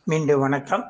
மீண்டும் வணக்கம்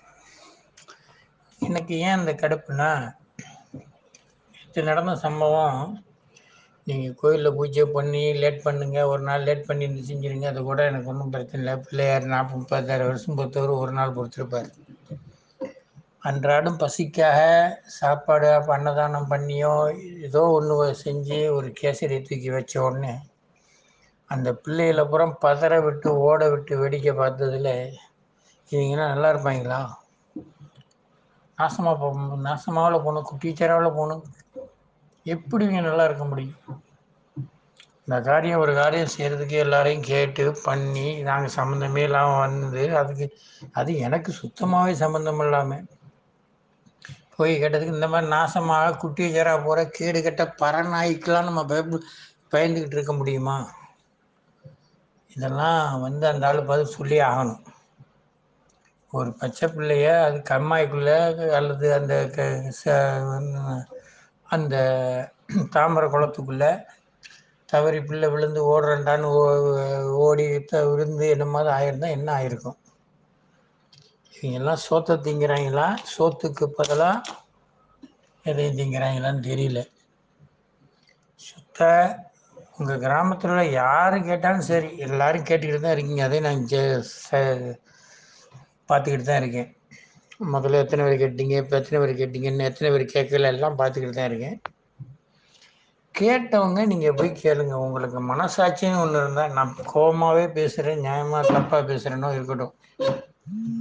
எனக்கு ஏன் அந்த கடுப்புனா நேற்று நடந்த சம்பவம் நீங்கள் கோயிலில் பூஜை பண்ணி லேட் பண்ணுங்க ஒரு நாள் லேட் பண்ணி இருந்து செஞ்சுருங்க அது கூட எனக்கு ஒன்றும் பிரச்சனை இல்லை பிள்ளையார் நாற்பது முப்பத்தாறு வருஷம் பொறுத்தவரை ஒரு நாள் பொறுத்திருப்பார் அன்றாடம் பசிக்காக சாப்பாடு அப்ப அன்னதானம் பண்ணியோ ஏதோ ஒன்று செஞ்சு ஒரு கேசரியை தூக்கி வச்ச உடனே அந்த பிள்ளைகள புறம் பதற விட்டு ஓட விட்டு வேடிக்கை பார்த்ததுல இவங்கெல்லாம் நல்லா இருப்பாங்களா நாசமாக போ நாசமாவில் போகணும் குட்டிச்சராவில் போகணும் எப்படி இவங்க நல்லா இருக்க முடியும் இந்த காரியம் ஒரு காரியம் செய்கிறதுக்கு எல்லாரையும் கேட்டு பண்ணி நாங்கள் சம்மந்தமே இல்லாமல் வந்து அதுக்கு அது எனக்கு சுத்தமாகவே சம்மந்தம் இல்லாமல் போய் கேட்டதுக்கு இந்த மாதிரி நாசமாக குட்டி சேரா போகிற கேடு கெட்ட பறநாய்க்கெலாம் நம்ம பயப்பு பயந்துக்கிட்டு இருக்க முடியுமா இதெல்லாம் வந்து அந்த ஆள் பதில் சொல்லி ஆகணும் ஒரு பச்சை பிள்ளைய அது கம்மாய்க்குள்ளே அல்லது அந்த க ச- அந்த தாமரை குளத்துக்குள்ளே தவறி பிள்ளை விழுந்து ஓடுறேன்டான்னு ஓ- ஓடி த- விழுந்து என்ன மாதிரி ஆயிருந்தா என்ன ஆயிருக்கும் இவங்கெல்லாம் சோத்தை திங்கிறாங்களா சோத்துக்கு பதிலாக எதையும் திங்கிறாங்களான்னு தெரியல சுத்த உங்கள் கிராமத்தில் யார் கேட்டாலும் சரி எல்லாரும் கேட்டுக்கிட்டு தான் இருக்கீங்க அதே நான் ஜெ- ச- பார்த்துக்கிட்டு தான் இருக்கேன் முதல்ல எத்தனை பேர் கேட்டீங்க இப்போ எத்தனை பேர் கேட்டீங்கன்னு எத்தனை பேர் கேட்கல எல்லாம் பார்த்துக்கிட்டு தான் இருக்கேன் கேட்டவங்க நீங்கள் போய் கேளுங்க உங்களுக்கு மனசாட்சின்னு ஒன்று இருந்தால் நான் கோவமாகவே பேசுகிறேன் நியாயமாக தப்பாக பேசுகிறேனோ இருக்கட்டும்